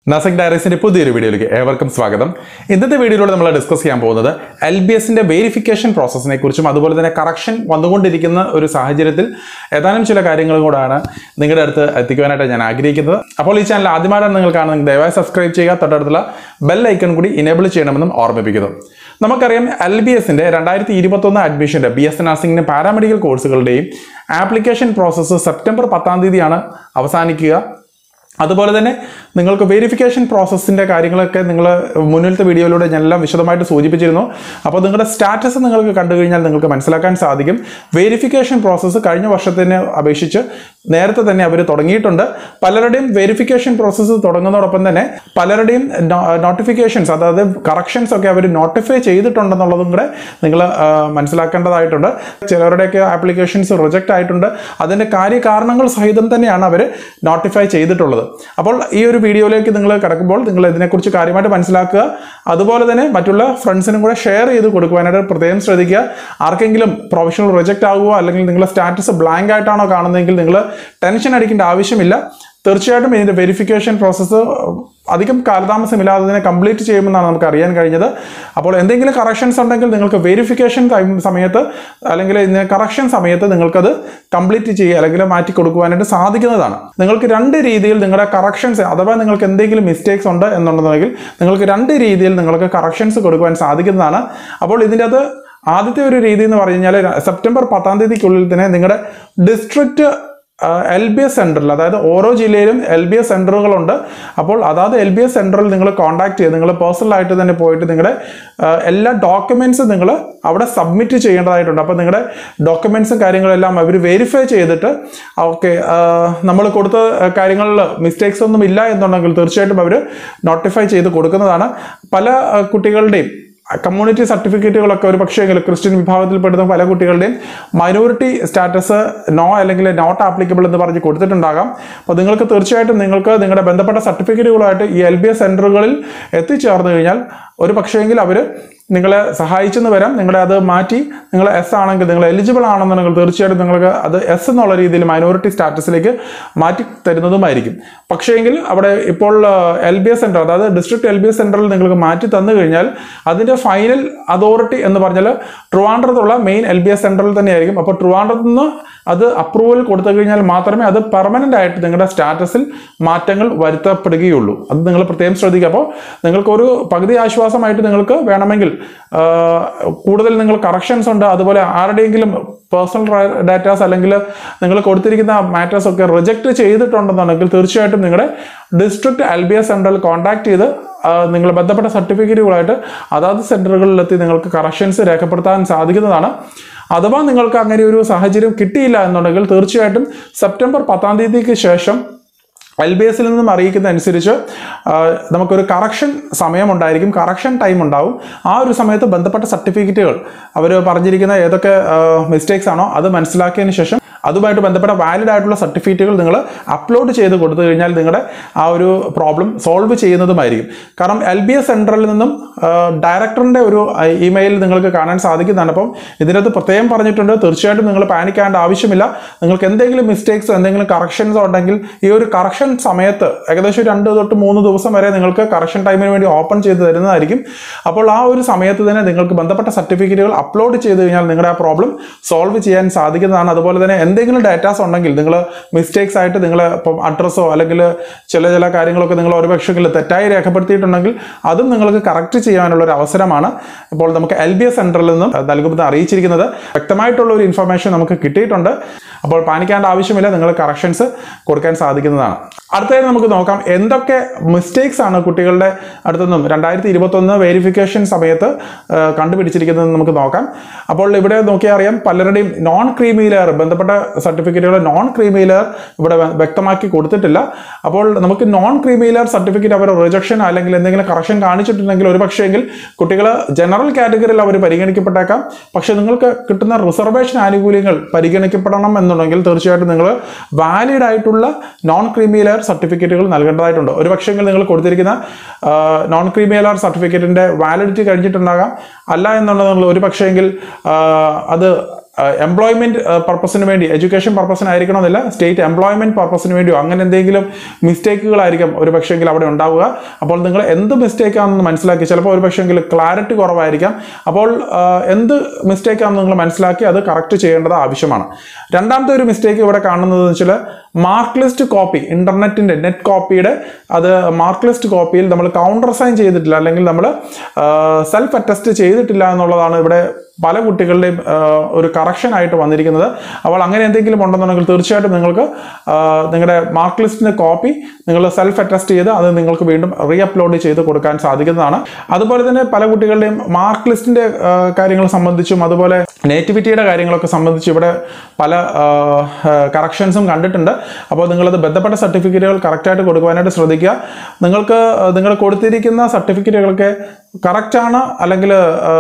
നസക് ഡയറീസിന്റെ പുതിയൊരു വീഡിയോയിലേക്ക് ഏവർക്കും സ്വാഗതം ഇന്നത്തെ വീഡിയോയിലൂടെ നമ്മൾ ഡിസ്കസ് ചെയ്യാൻ പോകുന്നത് എൽ ബി എസിന്റെ വെരിഫിക്കേഷൻ പ്രോസസ്സിനെ കുറിച്ചും അതുപോലെ തന്നെ കറക്ഷൻ വന്നുകൊണ്ടിരിക്കുന്ന ഒരു സാഹചര്യത്തിൽ ഏതാനും ചില കാര്യങ്ങളും കൂടാണ് നിങ്ങളുടെ അടുത്ത് എത്തിക്കുവാനായിട്ട് ഞാൻ ആഗ്രഹിക്കുന്നത് അപ്പോൾ ഈ ചാനൽ ആദ്യമായിട്ടാണ് നിങ്ങൾ കാണുന്നത് ദയവായി സബ്സ്ക്രൈബ് ചെയ്യുക തൊട്ടടുത്തുള്ള ബെൽ ഐക്കൺ കൂടി ഇനേബിൾ ചെയ്യണമെന്നും ഓർമ്മിപ്പിക്കുന്നു നമുക്കറിയാം എൽ ബി എസിന്റെ രണ്ടായിരത്തി ഇരുപത്തൊന്ന് അഡ്മിഷന്റെ ബി എസ് നഴ്സിംഗിന്റെ പാരാമെഡിക്കൽ കോഴ്സുകളുടെയും ആപ്ലിക്കേഷൻ പ്രോസസ്സ് സെപ്റ്റംബർ പത്താം തീയതിയാണ് അവസാനിക്കുക അതുപോലെ തന്നെ നിങ്ങൾക്ക് വെരിഫിക്കേഷൻ പ്രോസസ്സിൻ്റെ കാര്യങ്ങളൊക്കെ നിങ്ങൾ മുന്നിലത്തെ വീഡിയോയിലൂടെ ഞാൻ എല്ലാം വിശദമായിട്ട് സൂചിപ്പിച്ചിരുന്നു അപ്പോൾ നിങ്ങളുടെ സ്റ്റാറ്റസ് നിങ്ങൾക്ക് കണ്ടു കഴിഞ്ഞാൽ നിങ്ങൾക്ക് മനസ്സിലാക്കാൻ സാധിക്കും വെരിഫിക്കേഷൻ പ്രോസസ്സ് കഴിഞ്ഞ വർഷത്തിനെ അപേക്ഷിച്ച് നേരത്തെ തന്നെ അവർ തുടങ്ങിയിട്ടുണ്ട് പലരുടെയും വെരിഫിക്കേഷൻ പ്രോസസ്സ് തുടങ്ങുന്നതോടൊപ്പം തന്നെ പലരുടെയും നോട്ടിഫിക്കേഷൻസ് അതായത് കറക്ഷൻസ് ഒക്കെ അവർ നോട്ടിഫൈ ചെയ്തിട്ടുണ്ടെന്നുള്ളതും കൂടെ നിങ്ങൾ മനസ്സിലാക്കേണ്ടതായിട്ടുണ്ട് ചിലരുടെയൊക്കെ ആപ്ലിക്കേഷൻസ് റിജക്റ്റ് ആയിട്ടുണ്ട് അതിൻ്റെ കാര്യകാരണങ്ങൾ സഹിതം തന്നെയാണ് അവർ നോട്ടിഫൈ ചെയ്തിട്ടുള്ളത് അപ്പോൾ ഈ ഒരു വീഡിയോയിലേക്ക് നിങ്ങൾ കിടക്കുമ്പോൾ നിങ്ങൾ ഇതിനെക്കുറിച്ച് കാര്യമായിട്ട് മനസ്സിലാക്കുക അതുപോലെ തന്നെ മറ്റുള്ള ഫ്രണ്ട്സിനും കൂടെ ഷെയർ ചെയ്ത് കൊടുക്കുവാനായിട്ട് പ്രത്യേകം ശ്രദ്ധിക്കുക ആർക്കെങ്കിലും പ്രൊഫഷണൽ റിജക്റ്റ് ആകുമോ അല്ലെങ്കിൽ നിങ്ങളുടെ സ്റ്റാറ്റസ് ബ്ലാങ്ക് ആയിട്ടാണോ കാണുന്നതെങ്കിൽ നിങ്ങൾ ടെൻഷൻ അടിക്കേണ്ട ആവശ്യമില്ല തീർച്ചയായിട്ടും ഇതിൻ്റെ വെരിഫിക്കേഷൻ പ്രോസസ്സ് അധികം കാലതാമസമില്ലാതെ ഇതിനെ കംപ്ലീറ്റ് ചെയ്യുമെന്നാണ് നമുക്ക് അറിയാൻ കഴിഞ്ഞത് അപ്പോൾ എന്തെങ്കിലും കറക്ഷൻസ് ഉണ്ടെങ്കിൽ നിങ്ങൾക്ക് വെരിഫിക്കേഷൻ ടൈം സമയത്ത് അല്ലെങ്കിൽ ഇതിന് കറക്ഷൻ സമയത്ത് നിങ്ങൾക്കത് കംപ്ലീറ്റ് ചെയ്യുക അല്ലെങ്കിൽ മാറ്റി കൊടുക്കുവാനായിട്ട് സാധിക്കുന്നതാണ് നിങ്ങൾക്ക് രണ്ട് രീതിയിൽ നിങ്ങളുടെ കറക്ഷൻസ് അഥവാ നിങ്ങൾക്ക് എന്തെങ്കിലും മിസ്റ്റേക്സ് ഉണ്ട് എന്നുണ്ടെന്നുണ്ടെങ്കിൽ നിങ്ങൾക്ക് രണ്ട് രീതിയിൽ നിങ്ങൾക്ക് കറക്ഷൻസ് കൊടുക്കുവാൻ സാധിക്കുന്നതാണ് അപ്പോൾ ഇതിൻ്റെ അത് ആദ്യത്തെ ഒരു രീതി എന്ന് പറഞ്ഞു കഴിഞ്ഞാൽ സെപ്റ്റംബർ പത്താം തീയതിക്കുള്ളിൽ തന്നെ നിങ്ങളുടെ ഡിസ്ട്രിക്റ്റ് എൽ ബി എസ് സെൻറ്ററിൽ അതായത് ഓരോ ജില്ലയിലും എൽ ബി എസ് സെൻറ്ററുകളുണ്ട് അപ്പോൾ അതാത് എൽ ബി എസ് സെൻറ്ററിൽ നിങ്ങൾ കോൺടാക്ട് ചെയ്യുക നിങ്ങൾ പേഴ്സണലായിട്ട് തന്നെ പോയിട്ട് നിങ്ങളുടെ ആ, എല്ലാ ഡോക്യുമെൻറ്റ്സും നിങ്ങൾ അവിടെ സബ്മിറ്റ് ചെയ്യേണ്ടതായിട്ടുണ്ട് അപ്പോൾ നിങ്ങളുടെ ഡോക്യുമെൻറ്റ്സും കാര്യങ്ങളെല്ലാം അവർ വെരിഫൈ ചെയ്തിട്ട് ഓക്കെ നമ്മൾ കൊടുത്ത കാര്യങ്ങളിൽ മിസ്റ്റേക്സ് ഒന്നും ഇല്ല എന്നുണ്ടെങ്കിൽ തീർച്ചയായിട്ടും അവർ നോട്ടിഫൈ ചെയ്ത് കൊടുക്കുന്നതാണ് പല ആ, കുട്ടികളുടെയും കമ്മ്യൂണിറ്റി സർട്ടിഫിക്കറ്റുകളൊക്കെ ഒരു പക്ഷേ എങ്കിലും ക്രിസ്ത്യൻ വിഭാഗത്തിൽപ്പെടുന്ന പല കുട്ടികളുടെയും മൈനോറിറ്റി സ്റ്റാറ്റസ് നോ അല്ലെങ്കിൽ നോട്ട് ആപ്ലിക്കബിൾ എന്ന് പറഞ്ഞ് കൊടുത്തിട്ടുണ്ടാകാം അപ്പോൾ നിങ്ങൾക്ക് തീർച്ചയായിട്ടും നിങ്ങൾക്ക് നിങ്ങളുടെ ബന്ധപ്പെട്ട സർട്ടിഫിക്കറ്റുകളായിട്ട് ഈ എൽ ബി എസ് സെൻറ്ററുകളിൽ എത്തിച്ചേർന്ന് കഴിഞ്ഞാൽ ഒരു പക്ഷേങ്കിൽ അവർ നിങ്ങളെ സഹായിച്ചെന്ന് വരാം നിങ്ങളെ അത് മാറ്റി നിങ്ങൾ എസ് ആണെങ്കിൽ നിങ്ങൾ എലിജിബിൾ ആണെന്നുണ്ടെങ്കിൽ തീർച്ചയായിട്ടും നിങ്ങൾക്ക് അത് എസ് എന്നുള്ള രീതിയിൽ മൈനോറിറ്റി സ്റ്റാറ്റസിലേക്ക് മാറ്റി തരുന്നതുമായിരിക്കും പക്ഷേങ്കിൽ അവിടെ ഇപ്പോൾ എൽ ബി എസ് സെൻറ്റർ അതായത് ഡിസ്ട്രിക്ട് എൽ ബി എസ് സെൻറ്ററിൽ നിങ്ങൾക്ക് മാറ്റി തന്നു കഴിഞ്ഞാൽ അതിൻ്റെ ഫൈനൽ അതോറിറ്റി എന്ന് പറഞ്ഞാൽ ട്രിവാൻഡ്രത്തുള്ള മെയിൻ എൽ ബി എസ് സെൻറ്ററിൽ തന്നെയായിരിക്കും അപ്പോൾ ട്രിവാൻഡ്രത്ത് നിന്ന് അത് അപ്രൂവൽ കൊടുത്തു കഴിഞ്ഞാൽ മാത്രമേ അത് പെർമനൻ്റ് ആയിട്ട് നിങ്ങളുടെ സ്റ്റാറ്റസിൽ മാറ്റങ്ങൾ വരുത്തപ്പെടുകയുള്ളൂ അത് നിങ്ങൾ പ്രത്യേകം ശ്രദ്ധിക്കുക അപ്പോൾ നിങ്ങൾക്കൊരു പകുതി ആശ്വാസമായിട്ട് നിങ്ങൾക്ക് വേണമെങ്കിൽ ആ, കൂടുതൽ നിങ്ങൾ കറക്ഷൻസ് ഉണ്ട് അതുപോലെ ആരുടെയെങ്കിലും പേഴ്സണൽ ഡാറ്റാസ് അല്ലെങ്കിൽ നിങ്ങൾ കൊടുത്തിരിക്കുന്ന മാറ്റേഴ്സ് ഒക്കെ റിജക്റ്റ് ചെയ്തിട്ടുണ്ടെന്നുണ്ടെങ്കിൽ തീർച്ചയായിട്ടും നിങ്ങളുടെ ഡിസ്ട്രിക്ട് എൽ ബി എസ് സെൻറ്ററിൽ കോൺടാക്ട് ചെയ്ത് ആ, നിങ്ങൾ ബന്ധപ്പെട്ട സർട്ടിഫിക്കറ്റുകളായിട്ട് അതാത് സെൻറ്ററുകളിലെത്തി നിങ്ങൾക്ക് കറക്ഷൻസ് രേഖപ്പെടുത്താൻ സാധിക്കുന്നതാണ് അഥവാ നിങ്ങൾക്ക് അങ്ങനെ ഒരു സാഹചര്യം കിട്ടിയില്ല എന്നുണ്ടെങ്കിൽ തീർച്ചയായിട്ടും സെപ്റ്റംബർ പത്താം തീയതിക്ക് ശേഷം എൽ ബി എസിൽ നിന്നും അറിയിക്കുന്ന അനുസരിച്ച് ആ, നമുക്കൊരു കറക്ഷൻ സമയമുണ്ടായിരിക്കും കറക്ഷൻ ടൈം ഉണ്ടാവും ആ ഒരു സമയത്ത് ബന്ധപ്പെട്ട സർട്ടിഫിക്കറ്റുകൾ അവർ പറഞ്ഞിരിക്കുന്ന ഏതൊക്കെ മിസ്റ്റേക്സ് ആണോ അത് മനസ്സിലാക്കിയതിന് ശേഷം അതുമായിട്ട് ബന്ധപ്പെട്ട വാലിഡ് ആയിട്ടുള്ള സർട്ടിഫിക്കറ്റുകൾ നിങ്ങൾ അപ്ലോഡ് ചെയ്ത് കൊടുത്തു കഴിഞ്ഞാൽ നിങ്ങളുടെ ആ ഒരു പ്രോബ്ലം സോൾവ് ചെയ്യുന്നതുമായിരിക്കും കാരണം എൽ ബി എസ് സെൻറ്ററിൽ നിന്നും ഡയറക്ടറിൻ്റെ ഒരു ഇമെയിൽ നിങ്ങൾക്ക് കാണാൻ സാധിക്കുന്നതാണ് അപ്പം ഇതിനകത്ത് പ്രത്യേകം പറഞ്ഞിട്ടുണ്ട് തീർച്ചയായിട്ടും നിങ്ങൾ പാനിക്കാണ്ട് ആവശ്യമില്ല നിങ്ങൾക്ക് എന്തെങ്കിലും മിസ്റ്റേക്സോ എന്തെങ്കിലും കറക്ഷൻസോ ഉണ്ടെങ്കിൽ ഈ ഒരു കറക്ഷൻ സമയത്ത് ഏകദേശം രണ്ട് തൊട്ട് മൂന്ന് ദിവസം വരെ നിങ്ങൾക്ക് കറക്ഷൻ ടൈമിന് വേണ്ടി ഓപ്പൺ ചെയ്ത് തരുന്നതായിരിക്കും അപ്പോൾ ആ ഒരു സമയത്ത് തന്നെ നിങ്ങൾക്ക് ബന്ധപ്പെട്ട സർട്ടിഫിക്കറ്റുകൾ അപ്ലോഡ് ചെയ്ത് കഴിഞ്ഞാൽ നിങ്ങളുടെ ആ പ്രോബ്ലം സോൾവ് ചെയ്യാൻ സാധിക്കുന്നതാണ് അതുപോലെ തന്നെ എന്തെങ്കിലും ഡാറ്റാസ് ഉണ്ടെങ്കിൽ നിങ്ങൾ മിസ്റ്റേക്സ് ആയിട്ട് നിങ്ങൾ ഇപ്പം അഡ്രസ്സോ അല്ലെങ്കിൽ ചില ചില കാര്യങ്ങളൊക്കെ നിങ്ങൾ ഒരു പക്ഷെങ്കിൽ തെറ്റായി രേഖപ്പെടുത്തിയിട്ടുണ്ടെങ്കിൽ അതും നിങ്ങൾക്ക് കറക്റ്റ് ചെയ്യാനുള്ള ഒരു അവസരമാണ് ഇപ്പോൾ നമുക്ക് എൽ ബി എസ് സെൻറ്ററിൽ നിന്നും നൽകുമെന്ന് അറിയിച്ചിരിക്കുന്നത് വ്യക്തമായിട്ടുള്ള ഒരു ഇൻഫർമേഷൻ നമുക്ക് കിട്ടിയിട്ടുണ്ട് അപ്പോൾ പാനിക്കേണ്ട ആവശ്യമില്ല നിങ്ങൾ കറക്ഷൻസ് കൊടുക്കാൻ സാധിക്കുന്നതാണ് അടുത്തതായി നമുക്ക് നോക്കാം എന്തൊക്കെ മിസ്റ്റേക്സ് ആണ് കുട്ടികളുടെ അടുത്തുനിന്നും രണ്ടായിരത്തി ഇരുപത്തൊന്ന് വെരിഫിക്കേഷൻ സമയത്ത് ആ, കണ്ടുപിടിച്ചിരിക്കുന്നത് നമുക്ക് നോക്കാം അപ്പോൾ ഇവിടെ നോക്കിയാൽ അറിയാം പലരുടെയും നോൺ ക്രീമി ലെയർ ബന്ധപ്പെട്ട സർട്ടിഫിക്കറ്റുകൾ നോൺ ക്രീമി ലെയർ ഇവിടെ വ്യ- വ്യക്തമാക്കി കൊടുത്തിട്ടില്ല അപ്പോൾ നമുക്ക് നോൺ ക്രീമി ലെയർ സർട്ടിഫിക്കറ്റ് അവർ റിജക്ഷൻ അല്ലെങ്കിൽ എന്തെങ്കിലും കറക്ഷൻ കാണിച്ചിട്ടുണ്ടെങ്കിൽ ഒരു പക്ഷേങ്കിൽ കുട്ടികൾ ജനറൽ കാറ്റഗറിയിൽ അവർ പരിഗണിക്കപ്പെട്ടേക്കാം പക്ഷെ നിങ്ങൾക്ക് കിട്ടുന്ന റിസർവേഷൻ ആനുകൂല്യങ്ങൾ പരിഗണിക്കപ്പെടണം എന്നുണ്ടെങ്കിൽ തീർച്ചയായിട്ടും നിങ്ങൾ വാലിഡ് ആയിട്ടുള്ള നോൺ ക്രീമി ലെയർ സർട്ടിഫിക്കറ്റുകൾ നൽകേണ്ടതായിട്ടുണ്ട് ഒരു പക്ഷെങ്കിൽ നിങ്ങൾ കൊടുത്തിരിക്കുന്ന നോൺ ക്രീമി ലെയർ സർട്ടിഫിക്കറ്റിന്റെ വാലിഡിറ്റി കഴിഞ്ഞിട്ടുണ്ടാകാം അല്ല എന്നുണ്ടെങ്കിൽ ഒരു പക്ഷേങ്കിൽ ആ, അത് എംപ്ലോയ്മെന്റ് പർപ്പസിന് വേണ്ടി എഡ്യൂക്കേഷൻ പർപ്പസിനായിരിക്കണമെന്നില്ല സ്റ്റേറ്റ് എംപ്ലോയ്മെന്റ് പർപ്പസിന് വേണ്ടിയോ അങ്ങനെ എന്തെങ്കിലും മിസ്റ്റേക്കുകളായിരിക്കും ഒരു പക്ഷേങ്കിൽ അവിടെ ഉണ്ടാവുക അപ്പോൾ നിങ്ങൾ എന്ത് മിസ്റ്റേക്ക് ആണെന്ന് മനസ്സിലാക്കി ചിലപ്പോൾ ഒരു പക്ഷേങ്കിൽ ക്ലാരിറ്റി കുറവായിരിക്കാം അപ്പോൾ ആ, എന്ത് മിസ്റ്റേക്ക് ആണെന്ന് നിങ്ങൾ മനസ്സിലാക്കി അത് കറക്റ്റ് ചെയ്യേണ്ടത് ആവശ്യമാണ് രണ്ടാമത്തെ ഒരു മിസ്റ്റേക്ക് ഇവിടെ കാണുന്നത് വെച്ചാൽ മാർക്ക് ലിസ്റ്റ് കോപ്പി ഇന്റർനെറ്റിന്റെ നെറ്റ് കോപ്പിയുടെ അത് മാർക്ക് ലിസ്റ്റ് കോപ്പിയിൽ നമ്മൾ കൗണ്ടർ സൈൻ ചെയ്തിട്ടില്ല അല്ലെങ്കിൽ നമ്മൾ സെൽഫ് അറ്റസ്റ്റ് ചെയ്തിട്ടില്ല എന്നുള്ളതാണ് ഇവിടെ പല കുട്ടികളുടെയും ആ, ഒരു കറക്ഷൻ ആയിട്ട് വന്നിരിക്കുന്നത് അപ്പോൾ അങ്ങനെ എന്തെങ്കിലും ഉണ്ടെന്നുണ്ടെങ്കിൽ തീർച്ചയായിട്ടും നിങ്ങൾക്ക് ആ, നിങ്ങളുടെ മാർക്ക് ലിസ്റ്റിന്റെ കോപ്പി നിങ്ങൾ സെൽഫ് അറ്റസ്റ്റ് ചെയ്ത് അത് നിങ്ങൾക്ക് വീണ്ടും റീ അപ്ലോഡ് ചെയ്ത് കൊടുക്കാൻ സാധിക്കുന്നതാണ് അതുപോലെ തന്നെ പല കുട്ടികളുടെയും മാർക്ക് ലിസ്റ്റിന്റെ ആ, കാര്യങ്ങൾ സംബന്ധിച്ചും അതുപോലെ നേറ്റിവിറ്റിയുടെ കാര്യങ്ങളൊക്കെ സംബന്ധിച്ച് ഇവിടെ പല കറക്ഷൻസും കണ്ടിട്ടുണ്ട് അപ്പോൾ നിങ്ങളത് ബന്ധപ്പെട്ട സർട്ടിഫിക്കറ്റുകൾ കറക്റ്റായിട്ട് കൊടുക്കുവാനായിട്ട് ശ്രദ്ധിക്കുക നിങ്ങൾക്ക് നിങ്ങൾ കൊടുത്തിരിക്കുന്ന സർട്ടിഫിക്കറ്റുകളൊക്കെ കറക്റ്റാണ് അല്ലെങ്കിൽ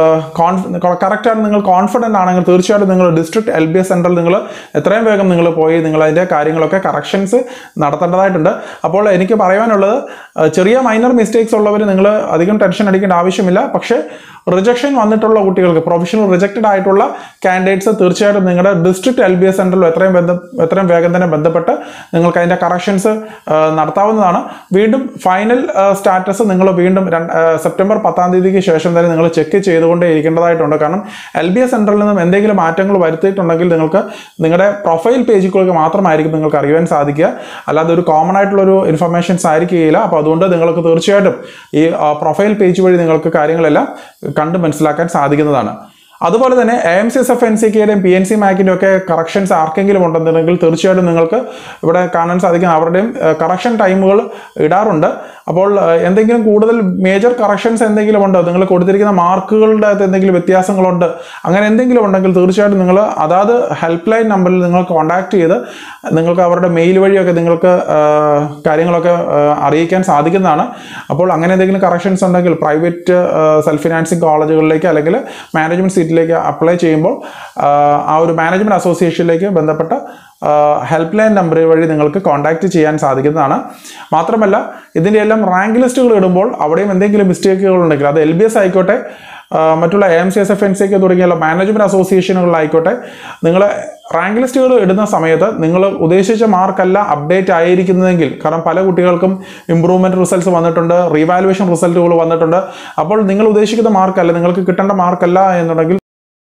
കറക്റ്റാണ് നിങ്ങൾ കോൺഫിഡൻ്റ് ആണെങ്കിൽ തീർച്ചയായിട്ടും നിങ്ങൾ ഡിസ്ട്രിക്ട് എൽ ബി എസ് സെൻറ്ററിൽ നിങ്ങൾ എത്രയും വേഗം നിങ്ങൾ പോയി നിങ്ങൾ അതിൻ്റെ കാര്യങ്ങളൊക്കെ കറക്ഷൻസ് നടത്തേണ്ടതായിട്ടുണ്ട് അപ്പോൾ എനിക്ക് പറയാനുള്ളത് ആ, ചെറിയ മൈനർ മിസ്റ്റേക്സ് ഉള്ളവർ നിങ്ങൾ അധികം ടെൻഷൻ അടിക്കേണ്ട ആവശ്യമില്ല പക്ഷേ റിജക്ഷൻ വന്നിട്ടുള്ള കുട്ടികൾക്ക് പ്രൊഫഷണൽ റിജക്റ്റഡ് ആയിട്ടുള്ള കാൻഡിഡേറ്റ്സ് തീർച്ചയായിട്ടും നിങ്ങളുടെ ഡിസ്ട്രിക്ട് എൽ ബി എസ് സെൻറ്ററിൽ എത്രയും ബന്ധം എത്രയും വേഗം തന്നെ ബന്ധപ്പെട്ട് നിങ്ങൾക്ക് അതിൻ്റെ കറക്ഷൻസ് നടത്താവുന്നതാണ് വീണ്ടും ഫൈനൽ സ്റ്റാറ്റസ് നിങ്ങൾ വീണ്ടും രണ്ട്- ആ, സെപ്റ്റംബർ പത്താം തീയതിക്ക് ശേഷം തന്നെ നിങ്ങൾ ചെക്ക് ചെയ്തുകൊണ്ടേ ഇരിക്കേണ്ടതായിട്ടുണ്ട് കാരണം എൽ ബി എസ് സെൻറ്ററിൽ നിന്നും എന്തെങ്കിലും മാറ്റങ്ങൾ വരുത്തിയിട്ടുണ്ടെങ്കിൽ നിങ്ങൾക്ക് നിങ്ങളുടെ പ്രൊഫൈൽ പേജുകൾക്ക് മാത്രമായിരിക്കും നിങ്ങൾക്ക് അറിയുവാൻ സാധിക്കുക അല്ലാതെ ഒരു കോമൺ ആയിട്ടുള്ള ഒരു ഇൻഫർമേഷൻസ് ആയിരിക്കുകയില്ല അപ്പോൾ അതുകൊണ്ട് നിങ്ങൾക്ക് തീർച്ചയായിട്ടും ഈ പ്രൊഫൈൽ പേജ് വഴി നിങ്ങൾക്ക് കാര്യങ്ങളെല്ലാം കണ്ട് മനസ്സിലാക്കാൻ സാധിക്കുന്നതാണ് അതുപോലെ തന്നെ A M C S F N C കെയുടെയും പി എൻ സി മാക്കിൻ്റെ ഒക്കെ കറക്ഷൻസ് ആർക്കെങ്കിലും ഉണ്ടെന്നുണ്ടെങ്കിൽ തീർച്ചയായിട്ടും നിങ്ങൾക്ക് ഇവിടെ കാണാൻ സാധിക്കും അവരുടെയും കറക്ഷൻ ടൈമുകൾ ഇടാറുണ്ട് അപ്പോൾ ഏഹ്, എന്തെങ്കിലും കൂടുതൽ മേജർ കറക്ഷൻസ് എന്തെങ്കിലും ഉണ്ടോ നിങ്ങൾ കൊടുത്തിരിക്കുന്ന മാർക്കുകളുടെ അകത്ത് എന്തെങ്കിലും വ്യത്യാസങ്ങളുണ്ട് അങ്ങനെ എന്തെങ്കിലും ഉണ്ടെങ്കിൽ തീർച്ചയായിട്ടും നിങ്ങൾ അതാത് ഹെൽപ്പ് ലൈൻ നമ്പറിൽ നിങ്ങൾ കോൺടാക്ട് ചെയ്ത് നിങ്ങൾക്ക് അവരുടെ മെയിൽ വഴിയൊക്കെ നിങ്ങൾക്ക് ഏഹ്, കാര്യങ്ങളൊക്കെ ഏഹ്, അറിയിക്കാൻ സാധിക്കുന്നതാണ് അപ്പോൾ അങ്ങനെ എന്തെങ്കിലും കറക്ഷൻസ് ഉണ്ടെങ്കിൽ പ്രൈവറ്റ് സെൽഫ് ഫിനാൻസിങ് കോളേജുകളിലേക്ക് അല്ലെങ്കിൽ മാനേജ്മെന്റ് സീറ്റിലേക്ക് അപ്ലൈ ചെയ്യുമ്പോൾ ആഹ്, ആ ഒരു മാനേജ്മെന്റ് അസോസിയേഷനിലേക്ക് ബന്ധപ്പെട്ട ഹെൽപ്പ് ലൈൻ നമ്പർ വഴി നിങ്ങൾക്ക് കോൺടാക്ട് ചെയ്യാൻ സാധിക്കുന്നതാണ് മാത്രമല്ല ഇതിൻ്റെ എല്ലാം റാങ്ക് ലിസ്റ്റുകൾ ഇടുമ്പോൾ അവിടെയും എന്തെങ്കിലും മിസ്റ്റേക്കുകൾ ഉണ്ടെങ്കിൽ അത് എൽ ബി എസ് ആയിക്കോട്ടെ ആ, മറ്റുള്ള A M C S F N C ഒക്കെ തുടങ്ങിയുള്ള മാനേജ്മെന്റ് അസോസിയേഷനുകളിലായിക്കോട്ടെ നിങ്ങൾ റാങ്ക് ലിസ്റ്റുകൾ ഇടുന്ന സമയത്ത് നിങ്ങൾ ഉദ്ദേശിച്ച മാർക്കല്ല അപ്ഡേറ്റ് ആയിരിക്കുന്നതെങ്കിൽ കാരണം പല കുട്ടികൾക്കും ഇമ്പ്രൂവ്മെന്റ് റിസൾട്ട്സ് വന്നിട്ടുണ്ട് റീവാലുവേഷൻ റിസൾട്ടുകൾ വന്നിട്ടുണ്ട് അപ്പോൾ നിങ്ങൾ ഉദ്ദേശിക്കുന്ന മാർക്കല്ല നിങ്ങൾക്ക് കിട്ടേണ്ട മാർക്കല്ല എന്നുണ്ടെങ്കിൽ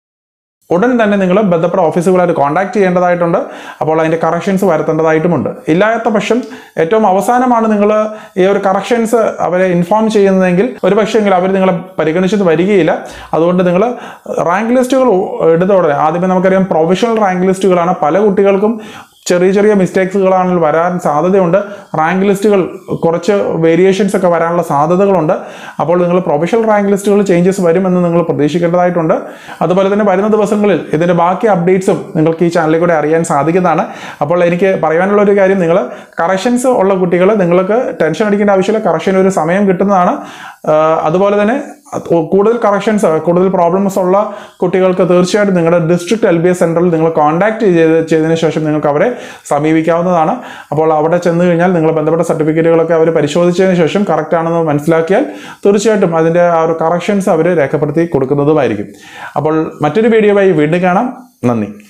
ഉടൻ തന്നെ നിങ്ങൾ ബന്ധപ്പെട്ട ഓഫീസുകളായിട്ട് കോൺടാക്ട് ചെയ്യേണ്ടതായിട്ടുണ്ട് അപ്പോൾ അതിൻ്റെ കറക്ഷൻസ് വരുത്തേണ്ടതായിട്ടുമുണ്ട് ഇല്ലാത്ത പക്ഷം ഏറ്റവും അവസാനമാണ് നിങ്ങൾ ഈ ഒരു കറക്ഷൻസ് അവരെ ഇൻഫോം ചെയ്യുന്നതെങ്കിൽ ഒരു പക്ഷേങ്കിൽ അവർ നിങ്ങളെ പരിഗണിച്ചത് വരികയില്ല അതുകൊണ്ട് നിങ്ങൾ റാങ്ക് ലിസ്റ്റുകൾ എടുത്ത ഉടനെ ആദ്യമേ നമുക്കറിയാം പ്രൊഫഷണൽ റാങ്ക് ലിസ്റ്റുകളാണ് പല കുട്ടികൾക്കും ചെറിയ ചെറിയ മിസ്റ്റേക്സുകളാണ് വരാൻ സാധ്യതയുണ്ട് റാങ്ക് ലിസ്റ്റുകൾ കുറച്ച് വേരിയേഷൻസ് ഒക്കെ വരാനുള്ള സാധ്യതകളുണ്ട് അപ്പോൾ നിങ്ങൾ പ്രൊഫഷണൽ റാങ്ക് ലിസ്റ്റുകൾ ചേഞ്ചസ് വരുമെന്ന് നിങ്ങൾ പ്രതീക്ഷിക്കേണ്ടതായിട്ടുണ്ട് അതുപോലെ തന്നെ വരുന്ന ദിവസങ്ങളിൽ ഇതിൻ്റെ ബാക്കി അപ്ഡേറ്റ്സും നിങ്ങൾക്ക് ഈ ചാനലിൽ കൂടെ അറിയാൻ സാധിക്കുന്നതാണ് അപ്പോൾ എനിക്ക് പറയാനുള്ള ഒരു കാര്യം നിങ്ങൾ കറക്ഷൻസ് ഉള്ള കുട്ടികൾ നിങ്ങൾക്ക് ടെൻഷൻ അടിക്കേണ്ട ആവശ്യമില്ല കറക്ഷൻ ഒരു സമയം കിട്ടുന്നതാണ് ആ, അതുപോലെ തന്നെ അത് കൂടുതൽ കറക്ഷൻസ് കൂടുതൽ പ്രോബ്ലംസ് ഉള്ള കുട്ടികൾക്ക് തീർച്ചയായിട്ടും നിങ്ങളുടെ ഡിസ്ട്രിക്ട് എൽ ബി എസ് സെൻറ്ററിൽ നിങ്ങൾ കോൺടാക്ട് ചെയ്ത് ചെയ്തതിന് ശേഷം നിങ്ങൾക്ക് അവരെ സമീപിക്കാവുന്നതാണ് അപ്പോൾ അവിടെ ചെന്ന് കഴിഞ്ഞാൽ നിങ്ങൾ ബന്ധപ്പെട്ട സർട്ടിഫിക്കറ്റുകളൊക്കെ അവർ പരിശോധിച്ചതിന് ശേഷം കറക്റ്റ് ആണെന്ന് മനസ്സിലാക്കിയാൽ തീർച്ചയായിട്ടും അതിൻ്റെ ആ ഒരു കറക്ഷൻസ് അവർ രേഖപ്പെടുത്തി കൊടുക്കുന്നതുമായിരിക്കും അപ്പോൾ മറ്റൊരു വീഡിയോയുമായി വീണ്ടും കാണാം നന്ദി